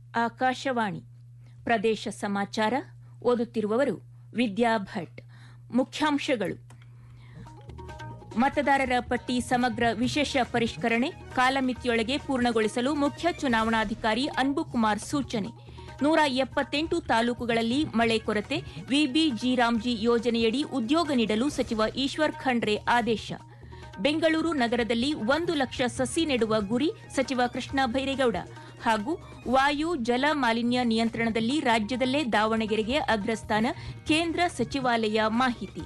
ಆಕಾಶವಾಣಿ ಪ್ರದೇಶ ಸಮಾಚಾರ ಓದುತ್ತಿರುವವರು ವಿದ್ಯಾ ಭಟ್ ಮುಖ್ಯಾಂಶಗಳು ಮತದಾರರ ಪಟ್ಟಿ ಸಮಗ್ರ ವಿಶೇಷ ಪರಿಷ್ಕರಣೆ ಕಾಲಮಿತಿಯೊಳಗೆ ಪೂರ್ಣಗೊಳಿಸಲು ಮುಖ್ಯ ಚುನಾವಣಾಧಿಕಾರಿ ಅನ್ಬುಕುಮಾರ್ ಸೂಚನೆ ನೂರ ಎಪ್ಪತ್ತೆಂಟು ತಾಲೂಕುಗಳಲ್ಲಿ ಮಳೆ ಕೊರತೆ ವಿಬಿ ರಾಮ್ಜಿ ಯೋಜನೆಯಡಿ ಉದ್ಯೋಗ ನೀಡಲು ಸಚಿವ ಈಶ್ವರ್ ಖಂಡ್ರೆ ಆದೇಶ ಬೆಂಗಳೂರು ನಗರದಲ್ಲಿ ಒಂದು ಲಕ್ಷ ಸಸಿ ನೆಡುವ ಗುರಿ ಸಚಿವ ಕೃಷ್ಣ ಬೈರೇಗೌಡ ಹಾಗೂ ವಾಯು ಜಲ ಮಾಲಿನ್ಯ ನಿಯಂತ್ರಣದಲ್ಲಿ ರಾಜ್ಯದಲ್ಲೇ ದಾವಣಗೆರೆಗೆ ಅಗ್ರಸ್ಥಾನ ಕೇಂದ್ರ ಸಚಿವಾಲಯ ಮಾಹಿತಿ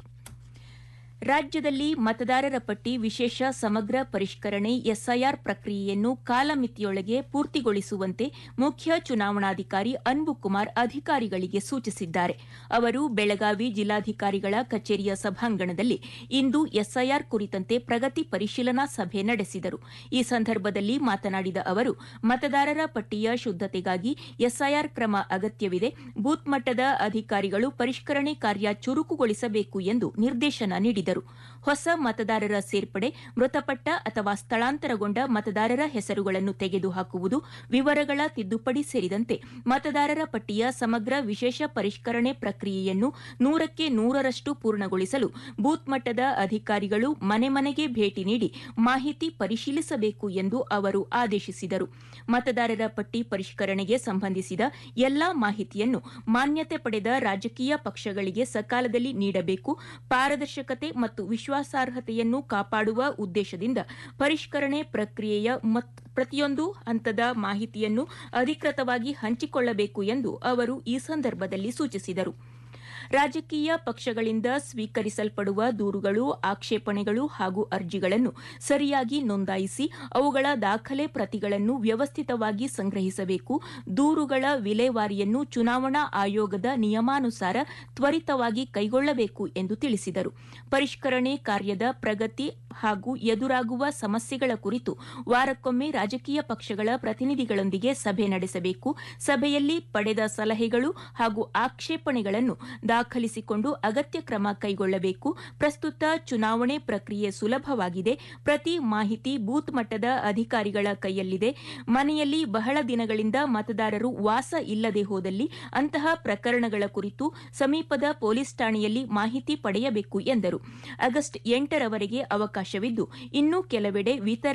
ರಾಜ್ಯದಲ್ಲಿ ಮತದಾರರ ಪಟ್ಟಿ ವಿಶೇಷ ಸಮಗ್ರ ಪರಿಷ್ಕರಣೆ ಎಸ್ಐಆರ್ ಪ್ರಕ್ರಿಯೆಯನ್ನು ಕಾಲಮಿತಿಯೊಳಗೆ ಪೂರ್ತಿಗೊಳಿಸುವಂತೆ ಮುಖ್ಯ ಚುನಾವಣಾಧಿಕಾರಿ ಅನ್ಬುಕುಮಾರ್ ಅಧಿಕಾರಿಗಳಿಗೆ ಸೂಚಿಸಿದ್ದಾರೆ ಅವರು ಬೆಳಗಾವಿ ಜಿಲ್ಲಾಧಿಕಾರಿಗಳ ಕಚೇರಿಯ ಸಭಾಂಗಣದಲ್ಲಿ ಇಂದು ಎಸ್ಐಆರ್ ಕುರಿತಂತೆ ಪ್ರಗತಿ ಪರಿಶೀಲನಾ ಸಭೆ ನಡೆಸಿದರು ಈ ಸಂದರ್ಭದಲ್ಲಿ ಮಾತನಾಡಿದ ಅವರು ಮತದಾರರ ಪಟ್ಟಿಯ ಶುದ್ದತೆಗಾಗಿ ಎಸ್ಐಆರ್ ಕ್ರಮ ಅಗತ್ಯವಿದೆ ಬೂತ್ ಮಟ್ಟದ ಅಧಿಕಾರಿಗಳು ಪರಿಷ್ಕರಣೆ ಕಾರ್ಯ ಚುರುಕುಗೊಳಿಸಬೇಕು ಎಂದು ನಿರ್ದೇಶನ ನೀಡಿದರು ಹೊಸ ಮತದಾರರ ಸೇರ್ಪಡೆ ಮೃತಪಟ್ಟ ಅಥವಾ ಸ್ಥಳಾಂತರಗೊಂಡ ಮತದಾರರ ಹೆಸರುಗಳನ್ನು ತೆಗೆದುಹಾಕುವುದು ವಿವರಗಳ ತಿದ್ದುಪಡಿ ಸೇರಿದಂತೆ ಮತದಾರರ ಪಟ್ಟಿಯ ಸಮಗ್ರ ವಿಶೇಷ ಪರಿಷ್ಕರಣೆ ಪ್ರಕ್ರಿಯೆಯನ್ನು ನೂರಕ್ಕೆ ನೂರರಷ್ಟು ಪೂರ್ಣಗೊಳಿಸಲು ಬೂತ್ ಮಟ್ಟದ ಅಧಿಕಾರಿಗಳು ಮನೆ ಮನೆಗೆ ಭೇಟಿ ನೀಡಿ ಮಾಹಿತಿ ಪರಿಶೀಲಿಸಬೇಕು ಎಂದು ಅವರು ಆದೇಶಿಸಿದರು ಮತದಾರರ ಪಟ್ಟಿ ಪರಿಷ್ಕರಣೆಗೆ ಸಂಬಂಧಿಸಿದ ಎಲ್ಲಾ ಮಾಹಿತಿಯನ್ನು ಮಾನ್ಯತೆ ಪಡೆದ ರಾಜಕೀಯ ಪಕ್ಷಗಳಿಗೆ ಸಕಾಲದಲ್ಲಿ ನೀಡಬೇಕು ಪಾರದರ್ಶಕತೆ ಮತ್ತು ವಿಶ್ವಾಸಾರ್ಹತೆಯನ್ನು ಕಾಪಾಡುವ ಉದ್ದೇಶದಿಂದ ಪರಿಷ್ಕರಣೆ ಪ್ರಕ್ರಿಯೆಯ ಪ್ರತಿಯೊಂದು ಹಂತದ ಮಾಹಿತಿಯನ್ನು ಅಧಿಕೃತವಾಗಿ ಹಂಚಿಕೊಳ್ಳಬೇಕು ಎಂದು ಅವರು ಈ ಸಂದರ್ಭದಲ್ಲಿ ಸೂಚಿಸಿದರು ರಾಜಕೀಯ ಪಕ್ಷಗಳಿಂದ ಸ್ವೀಕರಿಸಲ್ಪಡುವ ದೂರುಗಳು ಆಕ್ಷೇಪಣೆಗಳು ಹಾಗೂ ಅರ್ಜಿಗಳನ್ನು ಸರಿಯಾಗಿ ನೋಂದಾಯಿಸಿ ಅವುಗಳ ದಾಖಲೆ ಪ್ರತಿಗಳನ್ನು ವ್ಯವಸ್ಥಿತವಾಗಿ ಸಂಗ್ರಹಿಸಬೇಕು ದೂರುಗಳ ವಿಲೇವಾರಿಯನ್ನು ಚುನಾವಣಾ ಆಯೋಗದ ನಿಯಮಾನುಸಾರ ತ್ವರಿತವಾಗಿ ಕೈಗೊಳ್ಳಬೇಕು ಎಂದು ತಿಳಿಸಿದರು ಪರಿಷ್ಕರಣೆ ಕಾರ್ಯದ ಪ್ರಗತಿ ಹಾಗೂ ಎದುರಾಗುವ ಸಮಸ್ಯೆಗಳ ಕುರಿತು ವಾರಕ್ಕೊಮ್ಮೆ ರಾಜಕೀಯ ಪಕ್ಷಗಳ ಪ್ರತಿನಿಧಿಗಳೊಂದಿಗೆ ಸಭೆ ನಡೆಸಬೇಕು ಸಭೆಯಲ್ಲಿ ಪಡೆದ ಸಲಹೆಗಳು ಹಾಗೂ ಆಕ್ಷೇಪಣೆಗಳನ್ನು ದಾಖಲಿಸಿಕೊಂಡು ಅಗತ್ಯ ಕ್ರಮ ಕೈಗೊಳ್ಳಬೇಕು ಪ್ರಸ್ತುತ ಚುನಾವಣೆ ಪ್ರಕ್ರಿಯೆ ಸುಲಭವಾಗಿದೆ ಪ್ರತಿ ಮಾಹಿತಿ ಬೂತ್ ಮಟ್ಟದ ಅಧಿಕಾರಿಗಳ ಕೈಯಲ್ಲಿದೆ ಮನೆಯಲ್ಲಿ ಬಹಳ ದಿನಗಳಿಂದ ಮತದಾರರು ವಾಸ ಇಲ್ಲದೆ ಹೋದಲ್ಲಿ ಅಂತಹ ಪ್ರಕರಣಗಳ ಕುರಿತು ಸಮೀಪದ ಪೊಲೀಸ್ ಠಾಣೆಯಲ್ಲಿ ಮಾಹಿತಿ ಪಡೆಯಬೇಕು ಎಂದರು ಆಗಸ್ಟ್ ಎಂಟರವರೆಗೆ ಅವಕಾಶವಿದ್ದು ಇನ್ನೂ ಕೆಲವೆಡೆ ವಿತರಣೆ